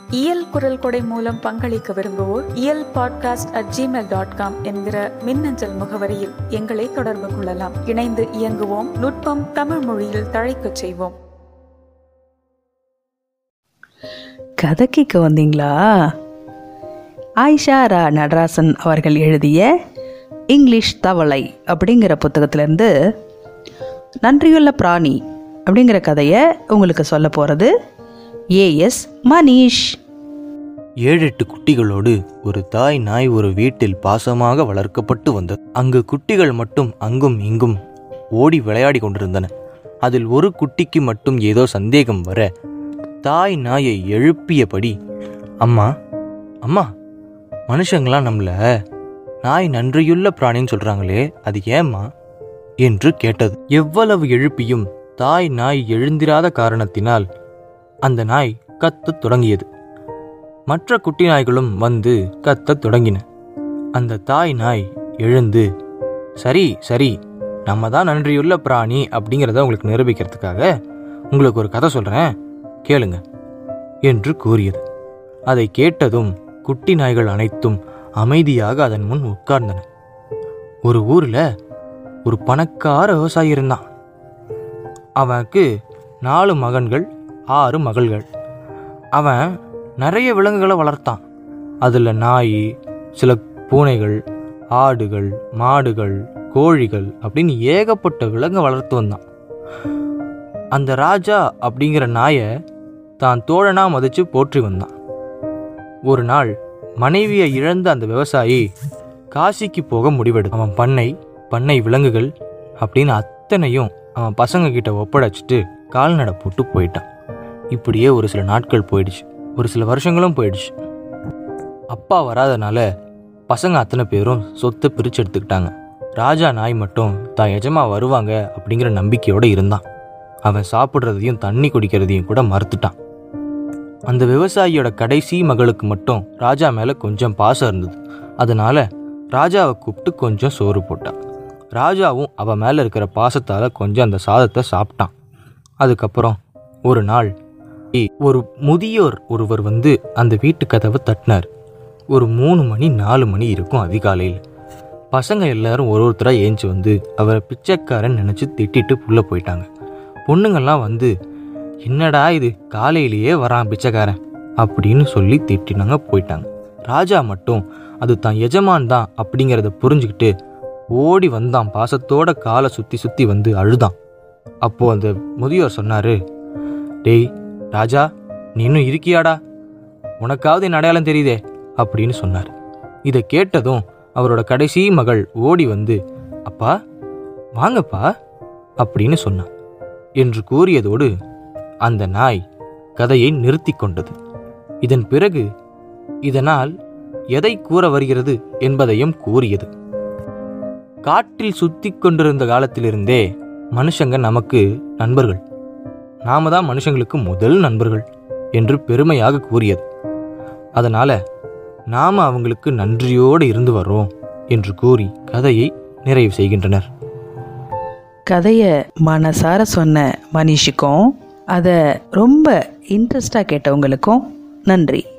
இயல் குரல் கொடை மூலம் பங்களிக்க விரும்புவோர் Iyal podcast at Gmail dot com என்கிற மின்னஞ்சல் முகவரியில் எங்களை தொடர்பு கொள்ளலாம் இணைந்து இயங்குவோம் நுட்பம் தமிழ் மொழியில் தழைக்கச் செய்வோம் கதை கேட்க வந்தீங்களா ஆயிஷா ரா நடராசன் அவர்கள் எழுதிய இங்கிலீஷ் தவளை அப்படிங்கிற புத்தகத்திலேருந்து நன்றியுள்ள பிராணி அப்படிங்கிற கதையை உங்களுக்கு சொல்ல போகிறது ஏஎஸ் மனிஷ் ஏழு எட்டு குட்டிகளோடு ஒரு தாய் நாய் ஒரு வீட்டில் பாசமாக வளர்க்கப்பட்டு வந்தது அங்கு குட்டிகள் மட்டும் அங்கும் இங்கும் ஓடி விளையாடி கொண்டிருந்தன அதில் ஒரு குட்டிக்கு மட்டும் ஏதோ சந்தேகம் வர தாய் நாயை எழுப்பியபடி அம்மா அம்மா மனுஷங்களாம் நம்மள நாய் நன்றியுள்ள பிராணின்னு சொல்றாங்களே அது ஏம்மா என்று கேட்டது எவ்வளவு எழுப்பியும் தாய் நாய் எழுந்திராத காரணத்தினால் அந்த நாய் கத்தத் தொடங்கியது மற்ற குட்டி நாய்களும் வந்து கத்தத் தொடங்கின அந்த தாய் நாய் எழுந்து சரி சரி நம்ம தான் நன்றியுள்ள பிராணி அப்படிங்கிறத உங்களுக்கு நிரூபிக்கிறதுக்காக உங்களுக்கு ஒரு கதை சொல்கிறேன் கேளுங்க என்று கூறியது அதை கேட்டதும் குட்டி நாய்கள் அனைத்தும் அமைதியாக அதன் முன் உட்கார்ந்தன ஒரு ஊரில் ஒரு பணக்கார விவசாயி இருந்தான் அவனுக்கு நாலு மகன்கள் ஆறு மகள்கள் அவன் நிறைய விலங்குகளை வளர்த்தான் அதில் நாய் சில பூனைகள் ஆடுகள் மாடுகள் கோழிகள் அப்படின்னு ஏகப்பட்ட விலங்கு வளர்த்து வந்தான் அந்த ராஜா அப்படிங்கிற நாயை தான் தோழனா மதிச்சு போற்றி வந்தான் ஒரு நாள் மனைவியை இழந்த அந்த விவசாயி காசிக்கு போக முடிவெடு அவன் பண்ணை பண்ணை விலங்குகள் அப்படின்னு அத்தனையும் அவன் பசங்க கிட்ட ஒப்படைச்சிட்டு கால்நடை போட்டு போயிட்டான் இப்படியே ஒரு சில நாட்கள் போயிடுச்சு ஒரு சில வருஷங்களும் போயிடுச்சு அப்பா வராதனால பசங்க அத்தனை பேரும் சொத்தை பிரித்து எடுத்துக்கிட்டாங்க ராஜா நாய் மட்டும் தான் எஜமா வருவாங்க அப்படிங்கிற நம்பிக்கையோட இருந்தான் அவன் சாப்பிட்றதையும் தண்ணி குடிக்கிறதையும் கூட மறுத்துட்டான் அந்த விவசாயியோட கடைசி மகளுக்கு மட்டும் ராஜா மேலே கொஞ்சம் பாசம் இருந்தது அதனால ராஜாவை கூப்பிட்டு கொஞ்சம் சோறு போட்டான் ராஜாவும் அவ மேலே இருக்கிற பாசத்தால் கொஞ்சம் அந்த சாதத்தை சாப்பிட்டான் அதுக்கப்புறம் ஒரு நாள் இ- ஒரு முதியோர் ஒருவர் வந்து அந்த வீட்டு கதவை தட்டினார் ஒரு மூணு மணி நாலு மணி இருக்கும் அதிகாலையில் பசங்க எல்லாரும் ஒரு ஒருத்தராக ஏஞ்சி வந்து அவரை பிச்சைக்காரன் நினச்சி திட்டிட்டு புள்ள போயிட்டாங்க பொண்ணுங்கள்லாம் வந்து என்னடா இது காலையிலேயே வரான் பிச்சைக்காரன் அப்படின்னு சொல்லி திட்டினாங்க போயிட்டாங்க ராஜா மட்டும் அது தான் எஜமான் தான் அப்படிங்கிறத புரிஞ்சுக்கிட்டு ஓடி வந்தான் பாசத்தோட காலை சுற்றி சுற்றி வந்து அழுதான் அப்போ அந்த முதியோர் சொன்னாரு டேய் ராஜா நீ இன்னும் இருக்கியாடா உனக்காவது என் அடையாளம் தெரியுதே அப்படின்னு சொன்னார் இதை கேட்டதும் அவரோட கடைசி மகள் ஓடி வந்து அப்பா வாங்கப்பா அப்படின்னு சொன்னான் என்று கூறியதோடு அந்த நாய் கதையை நிறுத்தி கொண்டது இதன் பிறகு இதனால் எதை கூற வருகிறது என்பதையும் கூறியது காட்டில் சுத்தி கொண்டிருந்த காலத்திலிருந்தே மனுஷங்க நமக்கு நண்பர்கள் நாம தான் மனுஷங்களுக்கு முதல் நண்பர்கள் என்று பெருமையாக கூறியது அதனால நாம அவங்களுக்கு நன்றியோடு இருந்து வர்றோம் என்று கூறி கதையை நிறைவு செய்கின்றனர் கதையை மனசார சொன்ன மனிஷுக்கும் அதை ரொம்ப இன்ட்ரெஸ்டாக கேட்டவங்களுக்கும் நன்றி